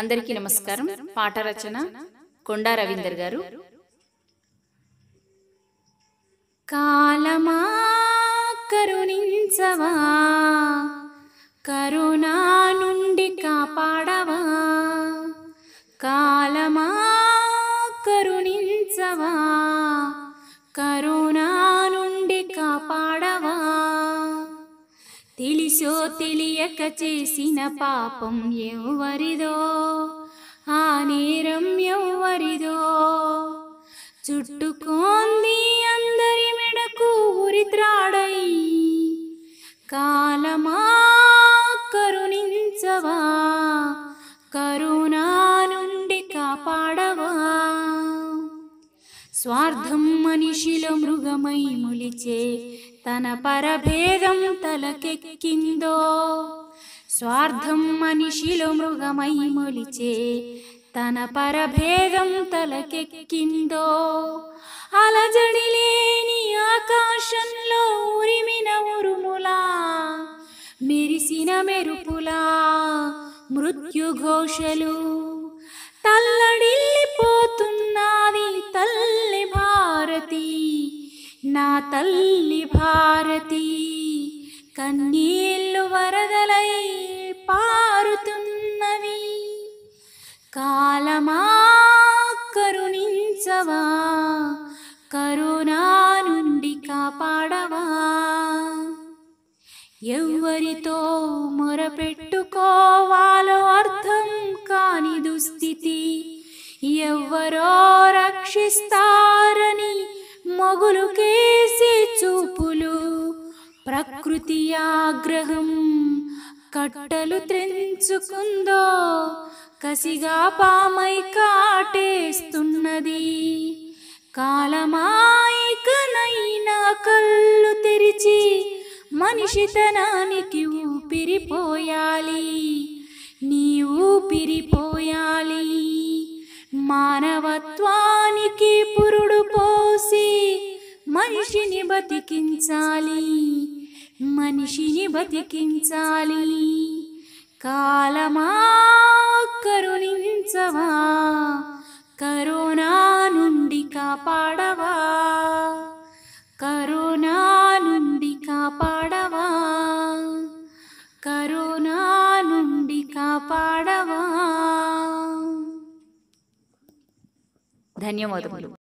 అందరికీ నమస్కారం పాట రచన కొండా రవీందర్ గారు కాలమా కరుణించవా కరుణా నుండి కాపాడవా కాలమా కరుణించవా కరుణా నుండి కాపాడవా తెలిసో తెలియక చేసిన పాపం ఎవరిదో ఆ నేరం ఎవరిదో చుట్టుకోంది అందరి మెడకు ఉరిత్రాడై కాలమా కరుణించవా కరుణా నుండి కాపాడవా స్వార్థం మనిషిలో మృగమై ములిచే తన పరభేదం తలకెక్కిందో స్వార్థం మనిషిలో మృగమై మొలిచే తన పరభేదం తలకెక్కిందో అలజడి లేని ఆకాశంలో ఉరిమిన ఉరుములా మెరిసిన మెరుపులా మృత్యుఘోషలు తల్లడిల్లిపోతున్నది తల్లి భారతి నా తల్లి భారతి కన్నీళ్ళు వరదలై పారుతున్నవి కాలమా కరుణించవా కరుణా నుండి కాపాడవా ఎవ్వరితో మొరపెట్టుకోవాలో అర్థం కాని దుస్థితి ఎవ్వరో రక్షిస్తారని మొగులు కేసే చూపులు ప్రకృతి ఆగ్రహం కట్టలు త్రెంచుకుందో కసిగా పామై కాటేస్తున్నది కాలమాయికనైనా కళ్ళు తెరిచి మనిషితనానికి ఊపిరిపోయాలి నీ ఊపిరిపోయాలి మానవత్వానికి పురుడు పోసి మనిషిని బతికించాలి మనిషిని బతికించాలి కాలమా కరుణించవా కరోనా నుండి కాపాడవా కరోనా నుండి కాపాడవా కరోనా నుండి కాపాడవా ధన్యవాదములు